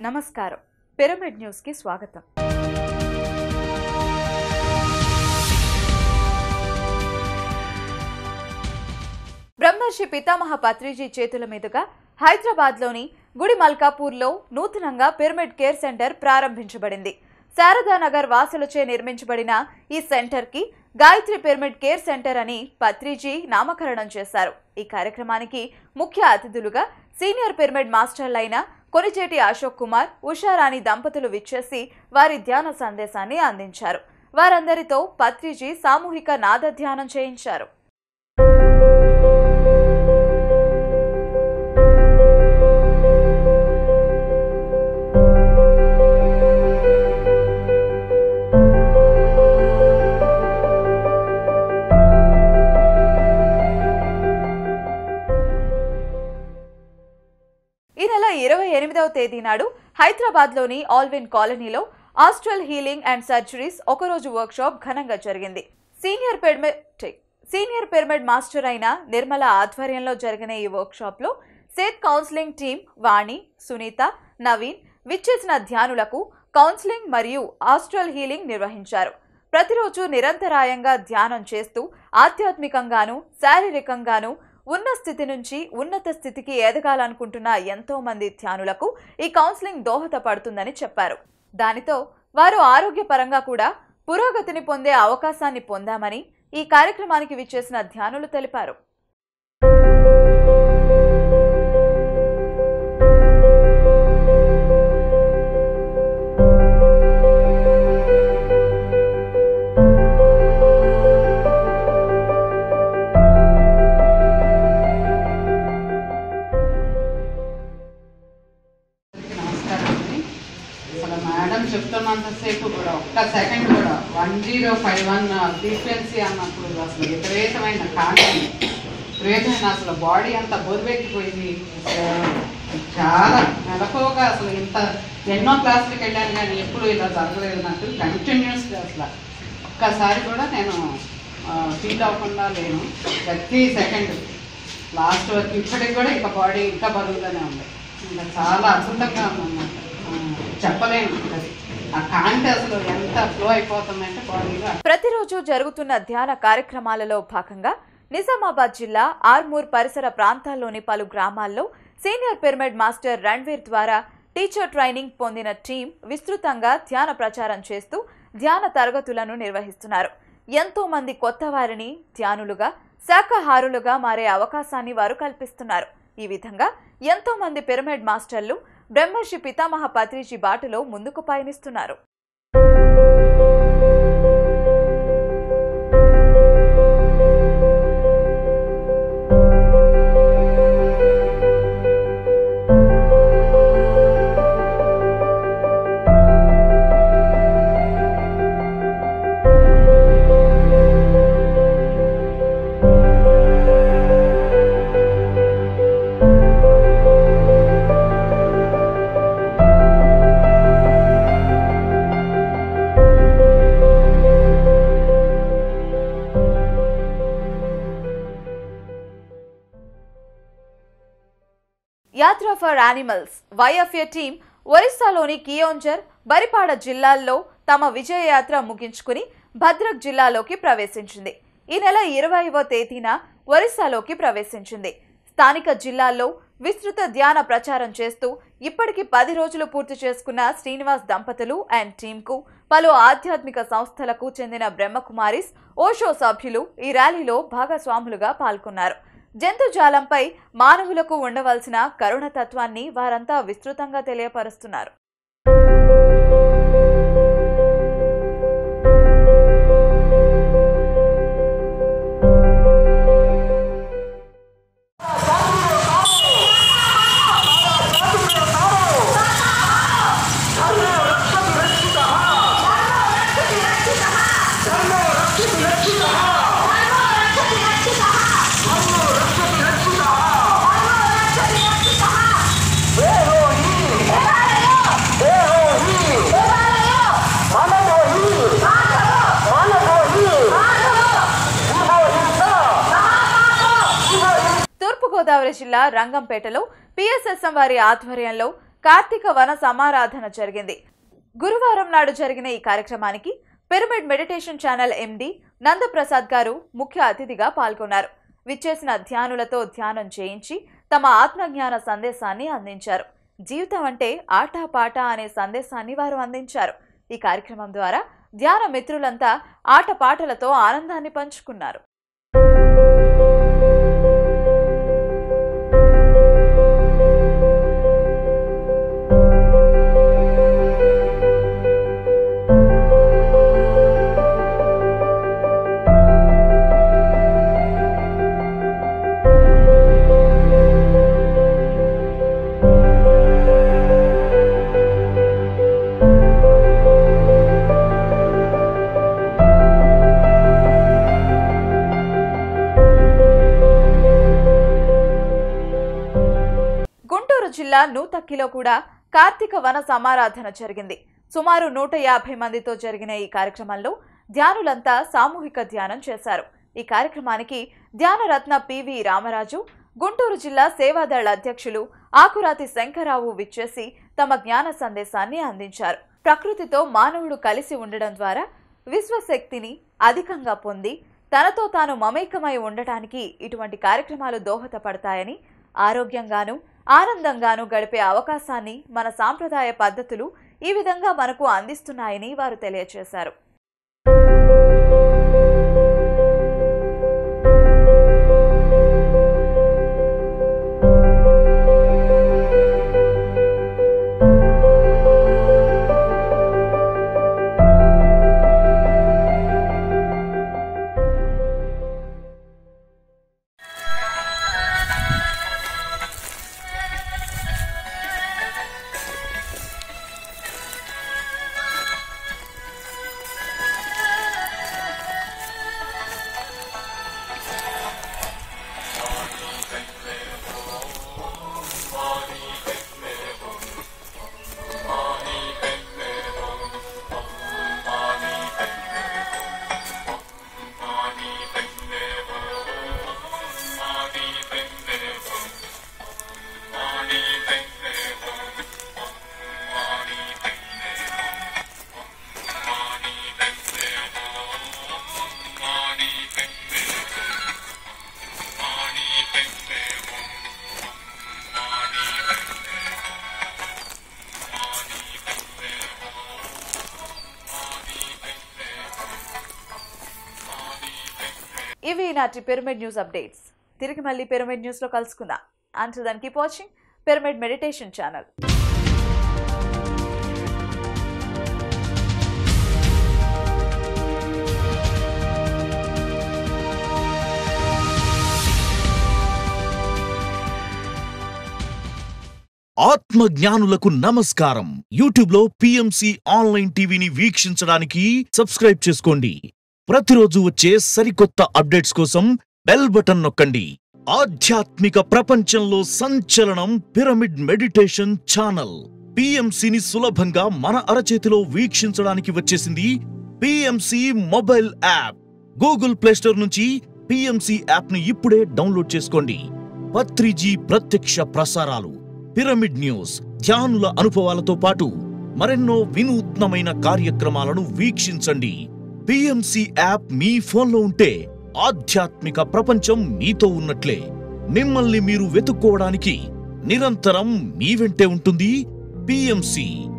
నమస్కారం పిరమిడ్ న్యూస్కి స్వాగతం బ్రహ్మర్షి పితామహ పత్రిజీ చేతుల మీదుగా హైదరాబాద్లోని గుడి మల్కాపూర్లో నూతనంగా పిరమిడ్ కేర్ సెంటర్ ప్రారంభించబడింది శారదానగర్ వాసులచే నిర్మించబడిన ఈ సెంటర్కి గాయత్రి పిరమిడ్ కేర్ సెంటర్ అని పత్రిజీ నామకరణం చేశారు ఈ కార్యక్రమానికి ముఖ్య అతిథులుగా సీనియర్ పిరమిడ్ మాస్టర్లైన కొనిచేటి అశోక్ కుమార్ ఉషారాణి దంపతులు విచ్చేసి వారి ధ్యాన సందేశాన్ని అందించారు వారందరితో పత్రిజీ సామూహిక నాద ధ్యానం చేయించారు ఈ నెల ఇరవై ఎనిమిదవ తేదీ నాడు హైదరాబాద్లోని ఆల్విన్ కాలనీలో ఆస్ట్రల్ హీలింగ్ అండ్ సర్జరీస్ ఒకరోజు వర్క్షాప్ ఘనంగా జరిగింది senior pyramid senior pyramid master అయిన నిర్మల ఆధ్వర్యంలో జరిగిన ఈ వర్క్షాప్లో సేత్ కౌన్సిలింగ్ టీం వాణి సునీత నవీన్ విచ్చేసిన ధ్యానులకు కౌన్సిలింగ్ మరియు ఆస్ట్రల్ హీలింగ్ నిర్వహించారు ప్రతిరోజు నిరంతరాయంగా ధ్యానం చేస్తూ ఆధ్యాత్మికంగాను శారీరకంగాను ఉన్న స్థితి నుంచి ఉన్నత స్థితికి ఎదగాలనుకుంటున్న ఎంతో మంది ధ్యానులకు ఈ కౌన్సిలింగ్ దోహదపడుతుందని చెప్పారు దానితో వారు ఆరోగ్యపరంగా కూడా పురోగతిని పొందే అవకాశాన్ని పొందామని ఈ కార్యక్రమానికి విచ్చేసిన ధ్యానులు తెలిపారు నమస్కారం అండి అసలు మేడం చెప్తున్నంతసేపు కూడా ఒక్క సెకండ్ కూడా one zero five one frequency అన్నప్పుడు అసలు విపరీతమైన కాంతి విపరీతమైన అసలు బాడీ అంతా బొరువెక్కిపోయింది అసలు చాలా మెలకువగా అసలు ఇంత ఎన్నో క్లాసులకు వెళ్ళాను కానీ ఎప్పుడు ఇలా జరగలేదు నాకు కంటిన్యూస్గా అసలు ఒక్కసారి కూడా నేను ఫీల్ అవ్వకుండా లేను ప్రతి సెకండ్ లాస్ట్ వరకు ఇప్పటికి కూడా ఇంకా బాడీ ఇంకా బరువుగానే ఉంది ఇంకా చాలా అద్భుతంగా ఉందన్నమాట ఆ, చెప్పలేను అది ఆ కాంతి అసలు ఎంత ఫ్లో అయిపోతుందంటే బాడీలో ప్రతిరోజు జరుగుతున్న ధ్యాన కార్యక్రమాలలో భాగంగా నిజామాబాద్ జిల్లా ఆర్మూర్ పరిసర ప్రాంతాల్లోని పలు గ్రామాల్లో సీనియర్ పిరమిడ్ మాస్టర్ రణ్వీర్ ద్వారా టీచర్ ట్రైనింగ్ పొందిన టీం విస్తృతంగా ధ్యాన ప్రచారం చేస్తూ ధ్యాన తరగతులను నిర్వహిస్తున్నారు ఎంతో మంది కొత్త వారిని ధ్యానులుగా శాఖాహారులుగా మారే అవకాశాన్ని వారు కల్పిస్తున్నారు ఈ విధంగా ఎంతో మంది పిరమిడ్ మాస్టర్లు బ్రహ్మర్షి పితామహ పత్రిజీ బాటలో ముందుకు పయనిస్తున్నారు యాత్ర ఫర్ యానిమల్స్ వైఎఫ్ఏ టీం ఒరిస్సాలోని కియోంజర్ బరిపాడ జిల్లాల్లో తమ విజయ యాత్ర ముగించుకుని భద్రక్ జిల్లాలోకి ప్రవేశించింది ఈ నెల ఇరవైవ తేదీన ఒరిస్సాలోకి ప్రవేశించింది స్థానిక జిల్లాల్లో విస్తృత ధ్యాన ప్రచారం చేస్తూ ఇప్పటికి పది రోజులు పూర్తి చేసుకున్న శ్రీనివాస్ దంపతులు అండ్ టీంకు పలు ఆధ్యాత్మిక సంస్థలకు చెందిన బ్రహ్మకుమారిస్ ఓషో సభ్యులు ఈ ర్యాలీలో భాగస్వాములుగా పాల్గొన్నారు జంతుజాలంపై మానవులకు ఉండవలసిన కరుణతత్వాన్ని వారంతా విస్తృతంగా తెలియపరుస్తున్నారు తూర్పుగోదావరి జిల్లా రంగంపేటలో పిఎస్ఎస్ఎం వారి ఆధ్వర్యంలో కార్తీక వన సమారాధన జరిగింది గురువారం నాడు జరిగిన ఈ కార్యక్రమానికి pyramid meditation channel MD Nandaprasad garu ముఖ్య అతిథిగా పాల్గొన్నారు విచ్చేసిన ధ్యానులతో ధ్యానం చేయించి తమ ఆత్మజ్ఞాన సందేశాన్ని అందించారు జీవితం అంటే ఆట పాట అనే సందేశాన్ని వారు అందించారు ఈ కార్యక్రమం ద్వారా ధ్యాన మిత్రులంతా ఆటపాటలతో ఆనందాన్ని పంచుకున్నారు గుంటూరు జిల్లా నూతక్కిలో కూడా కార్తీక వన సమారాధన జరిగింది సుమారు నూట యాభై మందితో జరిగిన ఈ కార్యక్రమంలో ధ్యానులంతా సామూహిక ధ్యానం చేశారు ఈ కార్యక్రమానికి ధ్యానరత్న పివి రామరాజు గుంటూరు జిల్లా సేవాదళ అధ్యక్షులు ఆకురాతి శంకరావు విచ్చేసి తమ జ్ఞాన సందేశాన్ని అందించారు ప్రకృతితో మానవుడు కలిసి ఉండడం ద్వారా విశ్వశక్తిని అధికంగా పొంది తనతో తాను మమేకమై ఉండటానికి ఇటువంటి కార్యక్రమాలు దోహదపడతాయని ఆరోగ్యంగాను ఆనందంగాను గడిపే అవకాశాన్ని మన సాంప్రదాయ పద్ధతులు ఈ విధంగా మనకు అందిస్తున్నాయని వారు తెలియజేశారు ఇవి నాటి పిరమిడ్ న్యూస్ అప్డేట్స్ తిరిగి మళ్ళీ పిరమిడ్ న్యూస్లో కలుసుకుందాం అంటూ దానికి keep watching pyramid meditation channel ఆత్మ జ్ఞానులకు నమస్కారం యూట్యూబ్ లో పిఎంసి ఆన్లైన్ టీవీని వీక్షించడానికి సబ్స్క్రైబ్ చేసుకోండి ప్రతిరోజు వచ్చే సరికొత్త అప్డేట్స్ కోసం బెల్ బటన్ నొక్కండి ఆధ్యాత్మిక ప్రపంచంలో సంచలనం పిరమిడ్ మెడిటేషన్ ఛానల్ పిఎంసిని సులభంగా మన అరచేతిలో వీక్షించడానికి వచ్చేసింది PMC mobile app Google Play Store నుంచి పిఎంసి యాప్ ని ఇప్పుడే డౌన్లోడ్ చేసుకోండి పత్రిజీ ప్రత్యక్ష ప్రసారాలు పిరమిడ్ న్యూస్ ధ్యానుల అనుభవాలతో పాటు మరెన్నో వినూత్నమైన కార్యక్రమాలను వీక్షించండి పిఎంసి యాప్ మీ ఫోన్లో ఉంటే ఆధ్యాత్మిక ప్రపంచం మీతో ఉన్నట్లే మిమ్మల్ని మీరు వెతుక్కోవడానికి నిరంతరం మీ వెంటే ఉంటుంది పిఎంసి